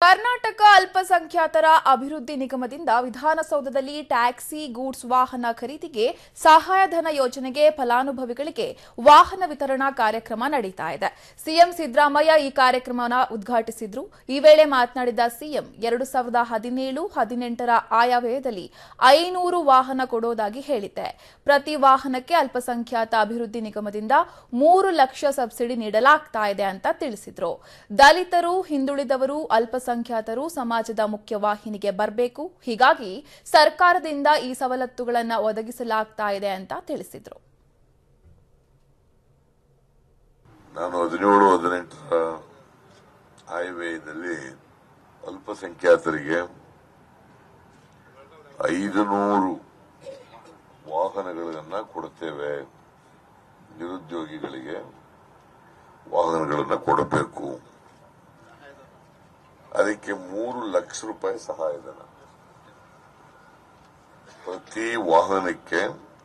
ಕರ್ನಾಟಕ ಅಲ್ಪಸಂಖ್ಯಾತರ ಅಭಿವೃದ್ಧಿ ನಿಗಮದಿಂದ ವಿಧಾನಸೌಧದಲ್ಲಿ ಟ್ಯಾಕ್ಸಿ ಗೂಡ್ಸ್ ವಾಹನ ಖರೀದಿಗೆ ಸಹಾಯಧನ ಯೋಜನೆಗೆ ಫಲಾನುಭವಿಗಳಿಗೆ ವಾಹನ ವಿತರಣಾ ಕಾರ್ಯಕ್ರಮ ನಡೀತಾ ಇದೆ ಸಿಎಂ ಸಿದ್ದರಾಮಯ್ಯ ಈ ಕಾರ್ಯಕ್ರಮವನ್ನು ಉದ್ಘಾಟಿಸಿದ್ರು ಈ ವೇಳೆ ಮಾತನಾಡಿದ ಸಿಎಂ ಎರಡು ಸಾವಿರದ ಹದಿನೇಳು ಹದಿನೆಂಟರ ಆಯವ್ಯಯದಲ್ಲಿ ಐನೂರು ವಾಹನ ಕೊಡೋದಾಗಿ ಹೇಳಿದ್ದೆ ಪ್ರತಿ ವಾಹನಕ್ಕೆ ಅಲ್ಪಸಂಖ್ಯಾತ ಅಭಿವೃದ್ಧಿ ನಿಗಮದಿಂದ ಮೂರು ಲಕ್ಷ ಸಬ್ಸಿಡಿ ನೀಡಲಾಗ್ತಾ ಇದೆ ಅಂತ ತಿಳಿಸಿದ್ರು ದಲಿತರು ಹಿಂದುಳಿದವರು ಅಲ್ಪಸಂಖ್ಯಾತರು ಸಮಾಜದ ಮುಖ್ಯವಾಹಿನಿಗೆ ಬರಬೇಕು ಹೀಗಾಗಿ ಸರ್ಕಾರದಿಂದ ಈ ಸವಲತ್ತುಗಳನ್ನು ಒದಗಿಸಲಾಗ್ತಾ ಇದೆ ಅಂತ ತಿಳಿಸಿದ್ರು ನಾನು ಹದಿನೇಳು ಹದಿನೆಂಟರ ಆಯವ್ಯಯದಲ್ಲಿ ಅಲ್ಪಸಂಖ್ಯಾತರಿಗೆ ಐದು ನೂರು ವಾಹನಗಳನ್ನ ಕೊಡುತ್ತೇವೆ ನಿರುದ್ಯೋಗಿಗಳಿಗೆ ವಾಹನಗಳನ್ನು ಕೊಡಬೇಕು ಅದಕ್ಕೆ ಮೂರು ಲಕ್ಷ ರೂಪಾಯಿ ಸಹಾಯಧನ ಪ್ರತಿ ವಾಹನಕ್ಕೆ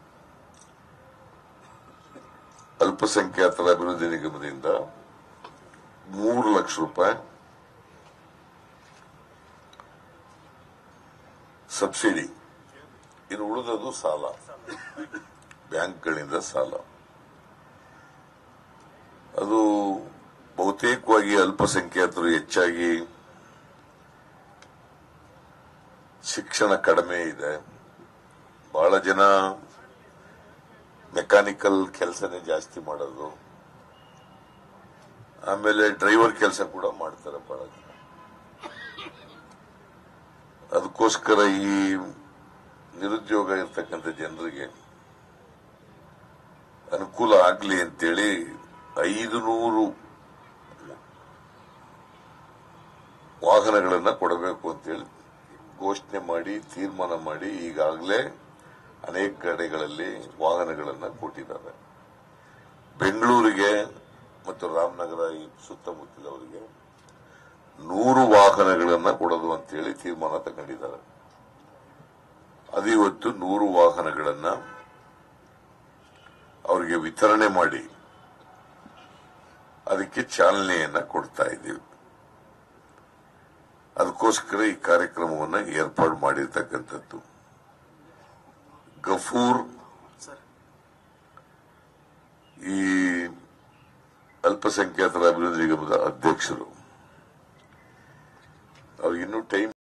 ಅಲ್ಪಸಂಖ್ಯಾತರ ಅಭಿವೃದ್ಧಿ ನಿಗಮದಿಂದ ಮೂರು ಲಕ್ಷ ರೂಪಾಯಿ ಸಬ್ಸಿಡಿ ಇನ್ನು ಉಳಿದದು ಸಾಲ ಬ್ಯಾಂಕ್ಗಳಿಂದ ಸಾಲ ಅದು ಬಹುತೇಕವಾಗಿ ಅಲ್ಪಸಂಖ್ಯಾತರು ಹೆಚ್ಚಾಗಿ ಶಿಕ್ಷಣ ಕಡಿಮೆ ಇದೆ ಬಹಳ ಜನ ಮೆಕ್ಯಾನಿಕಲ್ ಕೆಲಸನೇ ಜಾಸ್ತಿ ಮಾಡೋದು ಆಮೇಲೆ ಡ್ರೈವರ್ ಕೆಲಸ ಕೂಡ ಮಾಡ್ತಾರೆ ಬಹಳ ಜನ ಅದಕ್ಕೋಸ್ಕರ ಈ ನಿರುದ್ಯೋಗ ಇರ್ತಕ್ಕಂಥ ಜನರಿಗೆ ಅನುಕೂಲ ಆಗಲಿ ಅಂತೇಳಿ ಐದು ನೂರು ವಾಹನಗಳನ್ನ ಕೊಡಬೇಕು ಅಂತೇಳಿ ಘೋಷಣೆ ಮಾಡಿ ತೀರ್ಮಾನ ಮಾಡಿ ಈಗಾಗಲೇ ಅನೇಕ ಕಡೆಗಳಲ್ಲಿ ವಾಹನಗಳನ್ನ ಕೊಟ್ಟಿದ್ದಾರೆ ಬೆಂಗಳೂರಿಗೆ ಮತ್ತು ರಾಮನಗರ ಈ ಸುತ್ತಮುತ್ತಲವರಿಗೆ ನೂರು ವಾಹನಗಳನ್ನ ಕೊಡೋದು ಅಂತೇಳಿ ತೀರ್ಮಾನ ತಗೊಂಡಿದ್ದಾರೆ ಅದು ಇವತ್ತು ನೂರು ವಾಹನಗಳನ್ನ ಅವರಿಗೆ ವಿತರಣೆ ಮಾಡಿ ಅದಕ್ಕೆ ಚಾಲನೆಯನ್ನ ಕೊಡ್ತಾ ಇದ್ದೀವಿ ಅದಕ್ಕೋಸ್ಕರ ಈ ಕಾರ್ಯಕ್ರಮವನ್ನು ಏರ್ಪಾಡು ಮಾಡಿರ್ತಕ್ಕಂಥದ್ದು ಗಫೂರ್ ಈ ಅಲ್ಪಸಂಖ್ಯಾತರ ಅಭಿವೃದ್ಧಿ ನಿಗಮದ ಅಧ್ಯಕ್ಷರು ಅವ್ರಿಗೆ ಇನ್ನೂ ಟೈಮ್